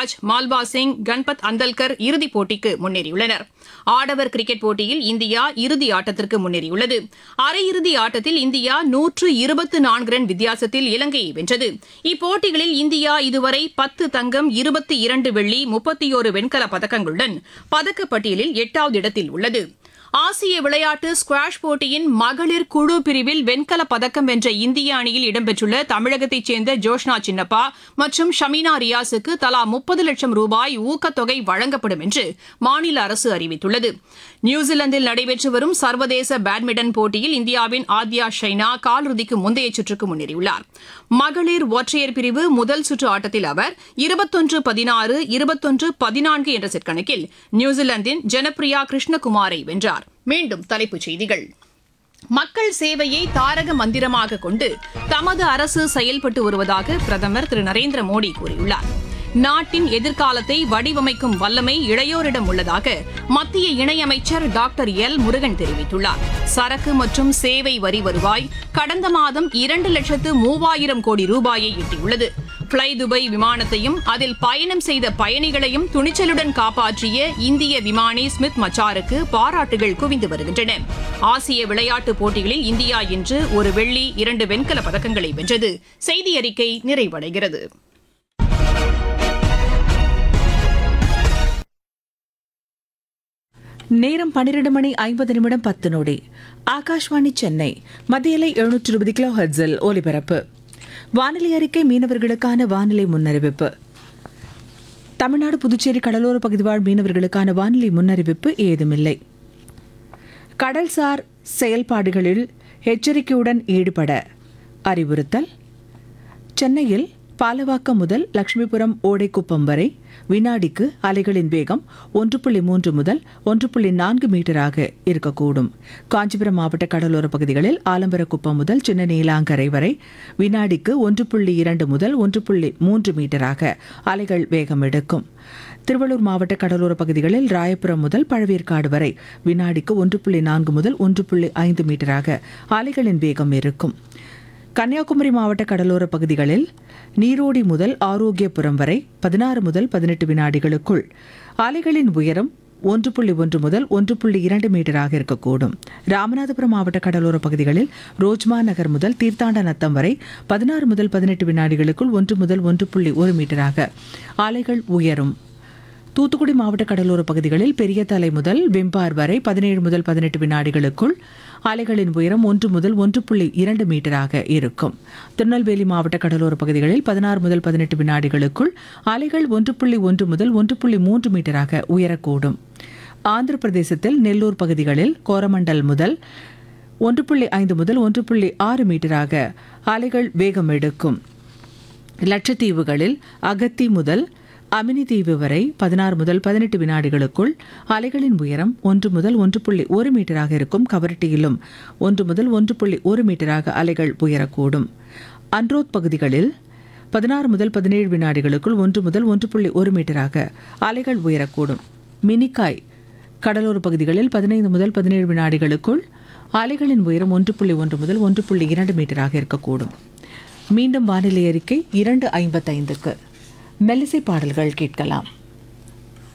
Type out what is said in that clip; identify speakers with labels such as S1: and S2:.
S1: ருத்துராஜ் மால்பா சிங் கன்பத் அந்தல்கர் இறுதிப் போட்டிக்கு முன்னேறியுள்ளனர் ஆடவர் கிரிக்கெட் போட்டியில் இந்தியா இறுதி ஆட்டத்திற்கு முன்னேறியுள்ளது அரையிறுதி ஆட்டத்தில் இந்தியா நூற்று இருபத்து நான்கு ரன் வித்தியாசத்தில் இலங்கையை வென்றது இப்போட்டிகளில் இந்தியா இதுவரை பத்து தங்கம் இருபத்தி இரண்டு வெள்ளி முப்பத்தியோரு வெண்கலப் பதக்கங்களுடன் பதக்கப்பட்டியலில் எட்டாவது இடத்தில் உள்ளது ஆசிய விளையாட்டு ஸ்குவாஷ் போட்டியின் மகளிர் குழு பிரிவில் வெண்கலப் பதக்கம் வென்ற இந்திய அணியில் இடம்பெற்றுள்ள தமிழகத்தைச் சேர்ந்த ஜோஷ்னா சின்னப்பா மற்றும் ஷமீனா ரியாஸுக்கு தலா முப்பது லட்சம் ரூபாய் ஊக்கத்தொகை வழங்கப்படும் என்று மாநில அரசு அறிவித்துள்ளது நியூசிலாந்தில் நடைபெற்று வரும் சர்வதேச பேட்மிண்டன் போட்டியில் இந்தியாவின் ஆத்யா ஷைனா காலிறுதிக்கு முந்தைய சுற்றுக்கு முன்னேறியுள்ளார் மகளிர் ஒற்றையர் பிரிவு முதல் சுற்று ஆட்டத்தில் அவர் இருபத்தொன்று பதினாறு இருபத்தொன்று பதினான்கு என்ற செட் கணக்கில் நியூசிலாந்தின் ஜனப்ரியா கிருஷ்ணகுமாரை வென்றார் மீண்டும் தலைப்புச் செய்திகள் மக்கள் சேவையை தாரக மந்திரமாக கொண்டு தமது அரசு செயல்பட்டு வருவதாக பிரதமர் திரு நரேந்திர மோடி கூறியுள்ளார் நாட்டின் எதிர்காலத்தை வடிவமைக்கும் வல்லமை இளையோரிடம் உள்ளதாக மத்திய இணையமைச்சர் டாக்டர் எல் முருகன் தெரிவித்துள்ளார் சரக்கு மற்றும் சேவை வரி வருவாய் கடந்த மாதம் இரண்டு லட்சத்து மூவாயிரம் கோடி ரூபாயை எட்டியுள்ளது பிளை துபாய் விமானத்தையும் அதில் பயணம் செய்த பயணிகளையும் துணிச்சலுடன் காப்பாற்றிய இந்திய விமானி ஸ்மித் மச்சாருக்கு பாராட்டுகள் குவிந்து வருகின்றன ஆசிய விளையாட்டுப் போட்டிகளில் இந்தியா இன்று ஒரு வெள்ளி இரண்டு வெண்கலப் பதக்கங்களை வென்றது செய்தி அறிக்கை நிறைவடைகிறது
S2: நேரம் பன்னிரண்டு மணி ஐம்பது நிமிடம் பத்து நொடி ஆகாஷ்வாணி சென்னை மத்தியலை எழுநூற்று இருபது கிலோ ஹெர்ட்ஸில் ஒலிபரப்பு வானிலை அறிக்கை மீனவர்களுக்கான வானிலை முன்னறிவிப்பு தமிழ்நாடு புதுச்சேரி கடலோர பகுதி வாழ் மீனவர்களுக்கான வானிலை முன்னறிவிப்பு ஏதுமில்லை கடல்சார் செயல்பாடுகளில் எச்சரிக்கையுடன் ஈடுபட அறிவுறுத்தல் சென்னையில் பாலவாக்கம் முதல் லட்சுமிபுரம் ஓடைக்குப்பம் வரை வினாடிக்கு அலைகளின் வேகம் ஒன்று புள்ளி மூன்று முதல் ஒன்று புள்ளி நான்கு மீட்டராக இருக்கக்கூடும் காஞ்சிபுரம் மாவட்ட கடலோர பகுதிகளில் ஆலம்பரக்குப்பம் முதல் சின்ன நீலாங்கரை வரை வினாடிக்கு ஒன்று புள்ளி இரண்டு முதல் ஒன்று புள்ளி மூன்று மீட்டராக அலைகள் வேகம் எடுக்கும் திருவள்ளூர் மாவட்ட கடலோர பகுதிகளில் ராயபுரம் முதல் பழவேற்காடு வரை வினாடிக்கு ஒன்று புள்ளி நான்கு முதல் ஒன்று புள்ளி ஐந்து மீட்டராக அலைகளின் வேகம் இருக்கும் கன்னியாகுமரி மாவட்ட கடலோர பகுதிகளில் நீரோடி முதல் ஆரோக்கியபுரம் வரை பதினாறு முதல் பதினெட்டு வினாடிகளுக்குள் அலைகளின் உயரம் ஒன்று புள்ளி ஒன்று முதல் ஒன்று புள்ளி இரண்டு மீட்டராக இருக்கக்கூடும் ராமநாதபுரம் மாவட்ட கடலோர பகுதிகளில் ரோஜ்மா நகர் முதல் தீர்த்தாண்ட நத்தம் வரை பதினாறு முதல் பதினெட்டு வினாடிகளுக்குள் ஒன்று முதல் ஒன்று புள்ளி ஒரு மீட்டராக அலைகள் உயரும் தூத்துக்குடி மாவட்ட கடலோர பகுதிகளில் பெரிய தலை முதல் வெம்பார் வரை பதினேழு முதல் பதினெட்டு வினாடிகளுக்குள் அலைகளின் உயரம் ஒன்று முதல் ஒன்று புள்ளி இரண்டு மீட்டராக இருக்கும் திருநெல்வேலி மாவட்ட கடலோர பகுதிகளில் பதினாறு முதல் பதினெட்டு வினாடிகளுக்குள் அலைகள் ஒன்று புள்ளி ஒன்று முதல் ஒன்று புள்ளி மூன்று மீட்டராக உயரக்கூடும் ஆந்திர பிரதேசத்தில் நெல்லூர் பகுதிகளில் கோரமண்டல் முதல் ஒன்று புள்ளி ஐந்து முதல் ஒன்று புள்ளி ஆறு மீட்டராக அலைகள் வேகம் எடுக்கும் லட்சத்தீவுகளில் அகத்தி முதல் அமினி தீவு வரை பதினாறு முதல் பதினெட்டு வினாடிகளுக்குள் அலைகளின் உயரம் ஒன்று முதல் ஒன்று புள்ளி ஒரு மீட்டராக இருக்கும் கவரட்டியிலும் ஒன்று முதல் ஒன்று புள்ளி ஒரு மீட்டராக அலைகள் உயரக்கூடும் அன்ரோத் பகுதிகளில் பதினாறு முதல் பதினேழு வினாடிகளுக்குள் ஒன்று முதல் ஒன்று புள்ளி ஒரு மீட்டராக அலைகள் உயரக்கூடும் மினிக்காய் கடலோர பகுதிகளில் பதினைந்து முதல் பதினேழு வினாடிகளுக்குள் அலைகளின் உயரம் ஒன்று புள்ளி ஒன்று முதல் ஒன்று புள்ளி இரண்டு மீட்டராக இருக்கக்கூடும் மீண்டும் வானிலை அறிக்கை இரண்டு ஐம்பத்தைந்துக்கு மெல்லிசை பாடல்கள் கேட்கலாம்